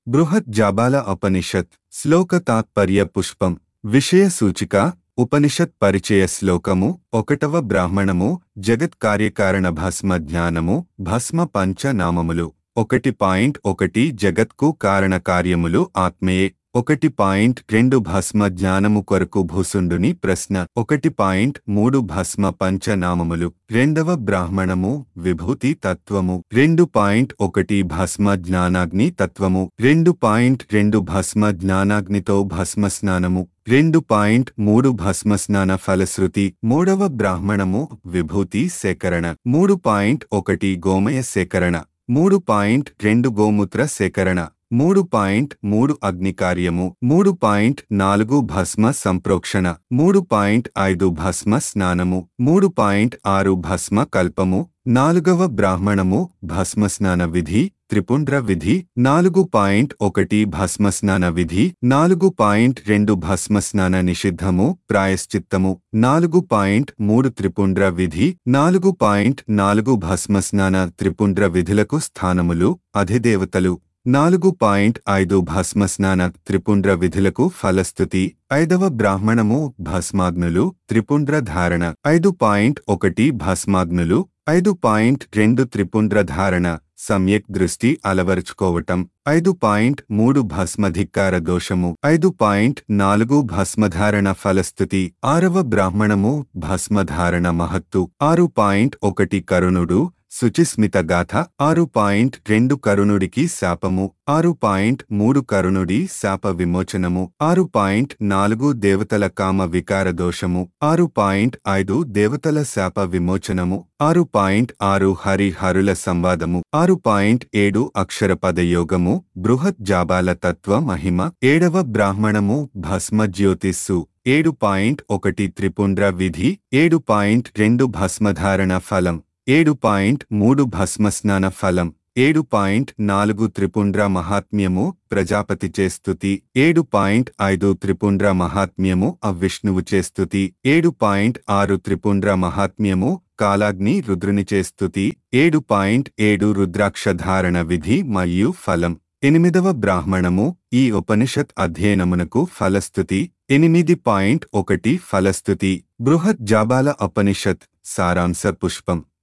బృహత్ జాబాల ఉపనిషత్ శ్లోక తాత్పర్య పుష్పం విషయ సూచిక ఉపనిషత్ పరిచయ శ్లోకము ఒకటవ బ్రాహ్మణము జగత్ కార్యకారణ భస్మ జ్ఞానము భస్మ పంచ నామములు ఒకటి పాయింట్ ఒకటి జగత్కు కారణ కార్యములు ఆత్మయే ఒకటి పాయింట్ రెండు భస్మ జ్ఞానము కొరకు భూసుండుని ప్రశ్న ఒకటి పాయింట్ మూడు భస్మ పంచనామములు రెండవ బ్రాహ్మణము విభూతి తత్వము రెండు పాయింట్ ఒకటి భస్మ జ్ఞానాగ్ని తత్వము రెండు పాయింట్ రెండు భస్మ జ్ఞానాగ్నితో భస్మ స్నానము రెండు పాయింట్ మూడు భస్మ స్నాన ఫలశ్రుతి మూడవ బ్రాహ్మణము విభూతి సేకరణ మూడు పాయింట్ ఒకటి గోమయ సేకరణ మూడు పాయింట్ రెండు గోమూత్ర సేకరణ మూడు పాయింట్ మూడు అగ్ని కార్యము మూడు పాయింట్ నాలుగు భస్మ సంప్రోక్షణ మూడు పాయింట్ ఐదు భస్మ స్నానము మూడు పాయింట్ ఆరు భస్మ కల్పము నాలుగవ బ్రాహ్మణము భస్మ స్నాన విధి త్రిపుండ్ర విధి నాలుగు పాయింట్ ఒకటి భస్మ స్నాన విధి నాలుగు పాయింట్ రెండు భస్మ స్నాన నిషిద్ధము ప్రాయశ్చిత్తము నాలుగు పాయింట్ మూడు త్రిపుండ్ర విధి నాలుగు పాయింట్ నాలుగు భస్మ స్నాన త్రిపుండ్ర విధులకు స్థానములు అధిదేవతలు నాలుగు పాయింట్ ఐదు భస్మ స్నాన త్రిపుండ్ర విధులకు ఫలస్థుతి ఐదవ బ్రాహ్మణము భస్మాగ్నులు త్రిపుండ్ర ధారణ ఐదు పాయింట్ ఒకటి భస్మాగ్నులు ఐదు పాయింట్ రెండు త్రిపుండ్ర ధారణ సమ్యక్ దృష్టి అలవరుచుకోవటం ఐదు పాయింట్ మూడు భస్మధిక్కార దోషము ఐదు పాయింట్ నాలుగు భస్మధారణ ఫలస్థుతి ఆరవ బ్రాహ్మణము భస్మధారణ మహత్తు ఆరు పాయింట్ ఒకటి కరుణుడు శుచిస్మిత గాథ ఆరు పాయింట్ రెండు కరుణుడికి శాపము ఆరు పాయింట్ మూడు కరుణుడి శాప విమోచనము ఆరు పాయింట్ నాలుగు దేవతల కామ వికార దోషము ఆరు పాయింట్ ఐదు దేవతల శాప విమోచనము ఆరు పాయింట్ ఆరు హరి హరుల సంవాదము ఆరు పాయింట్ ఏడు అక్షర పదయోగము బృహత్ జాబాల తత్వ మహిమ ఏడవ బ్రాహ్మణము భస్మ జ్యోతిస్సు ఏడు పాయింట్ ఒకటి త్రిపుండ్ర విధి ఏడు పాయింట్ రెండు భస్మధారణ ఫలం ఏడు పాయింట్ మూడు భస్మస్నాన ఫలం ఏడు పాయింట్ నాలుగు త్రిపుండ్ర మహాత్మ్యము ప్రజాపతి చేస్తుతి ఏడు పాయింట్ ఐదు త్రిపుండ్ర మహాత్మ్యము అవిష్ణువు చేస్తుతి ఏడు పాయింట్ ఆరు త్రిపుండ్ర మహాత్మ్యము కాలాగ్ని రుద్రుని చేస్తుతి ఏడు పాయింట్ ఏడు రుద్రాక్ష ధారణ విధి మరియు ఫలం ఎనిమిదవ బ్రాహ్మణము ఈ ఉపనిషత్ అధ్యయనమునకు ఫలస్థుతి ఎనిమిది పాయింట్ ఒకటి ఫలస్థుతి బృహత్ జాబాల ఉపనిషత్ సారాంశ పుష్పం